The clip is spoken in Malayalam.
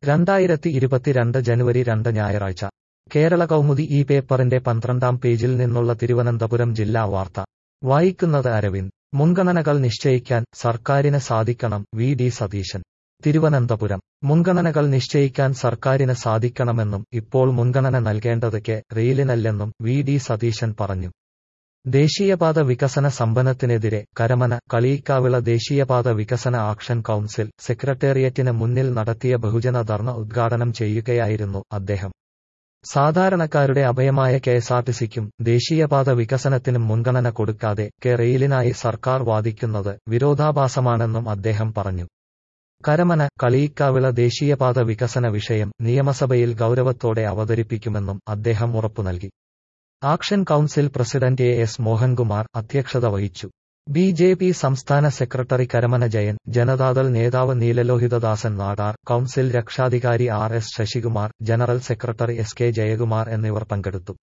രണ്ടായിരത്തി ഇരുപത്തിരണ്ട് ജനുവരി രണ്ട് ഞായറാഴ്ച കേരള കൗമുദി ഈ പേപ്പറിന്റെ പന്ത്രണ്ടാം പേജിൽ നിന്നുള്ള തിരുവനന്തപുരം ജില്ലാ വാർത്ത വായിക്കുന്നത് അരവിന്ദ് മുൻഗണനകൾ നിശ്ചയിക്കാൻ സർക്കാരിന് സാധിക്കണം വി ഡി സതീശൻ തിരുവനന്തപുരം മുൻഗണനകൾ നിശ്ചയിക്കാൻ സർക്കാരിന് സാധിക്കണമെന്നും ഇപ്പോൾ മുൻഗണന നൽകേണ്ടത് കെ റെയിലിനല്ലെന്നും വി ഡി സതീശൻ പറഞ്ഞു ദേശീയപാത വികസന സമ്പന്നത്തിനെതിരെ കരമന കളിയിക്കാവിള ദേശീയപാത വികസന ആക്ഷൻ കൗൺസിൽ സെക്രട്ടേറിയറ്റിന് മുന്നിൽ നടത്തിയ ബഹുജന ധർണ ഉദ്ഘാടനം ചെയ്യുകയായിരുന്നു അദ്ദേഹം സാധാരണക്കാരുടെ അഭയമായ കെഎസ്ആർടിസിക്കും ദേശീയപാത വികസനത്തിനും മുൻഗണന കൊടുക്കാതെ കെ റെയിലിനായി സർക്കാർ വാദിക്കുന്നത് വിരോധാഭാസമാണെന്നും അദ്ദേഹം പറഞ്ഞു കരമന കളിയിക്കാവിള ദേശീയപാത വികസന വിഷയം നിയമസഭയിൽ ഗൗരവത്തോടെ അവതരിപ്പിക്കുമെന്നും അദ്ദേഹം ഉറപ്പു നൽകി action council president A S Mohankumar അധ്യക്ഷത വഹിച്ചു ബി ജെ പി സംസ്ഥാന സെക്രട്ടറി കരമന ജയൻ ജനതാദൾ നേതാവ് നീലലോഹിതദാസൻ നാടാർ കൗൺസിൽ രക്ഷാധികാരി R S Sasikumar general secretary S K Jayakumar എന്നിവർ പങ്കെടുത്തു